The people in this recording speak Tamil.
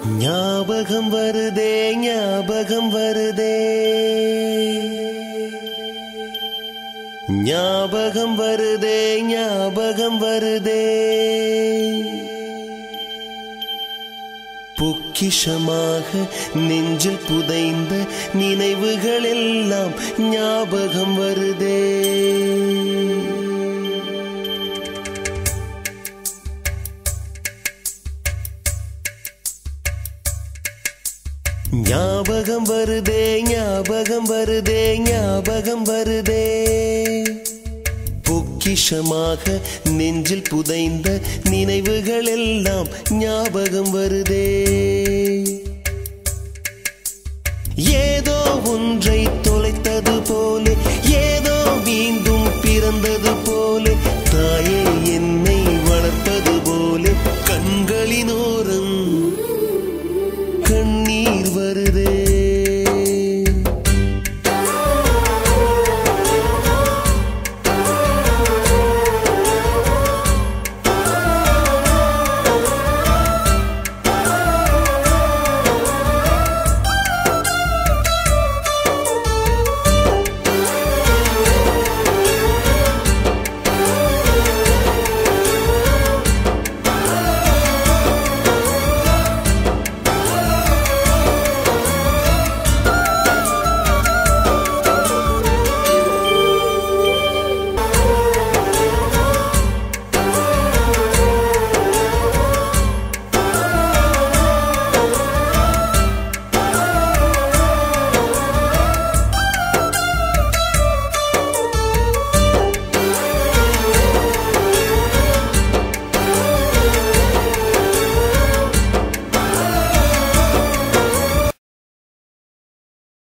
ஞாபகம் வருதே ஞாபகம் வருதே ஞாபகம் வருதே ஞாபகம் வருதே பொக்கிஷமாக நெஞ்சில் புதைந்த நினைவுகள் எல்லாம் ஞாபகம் வருதே ஞாபகம் வருதே ஞாபகம் வருதே ஞாபகம் வருதே பொக்கிஷமாக நெஞ்சில் புதைந்த நினைவுகள் எல்லாம் ஞாபகம் வருதே ஏதோ ஒன்றை தொலைத்தது போலே ஏதோ மீண்டும் பிறந்தது போலே தாயே என்னை வளர்ப்பது போலே கண்களினோரம் கண்ணீர் வருதே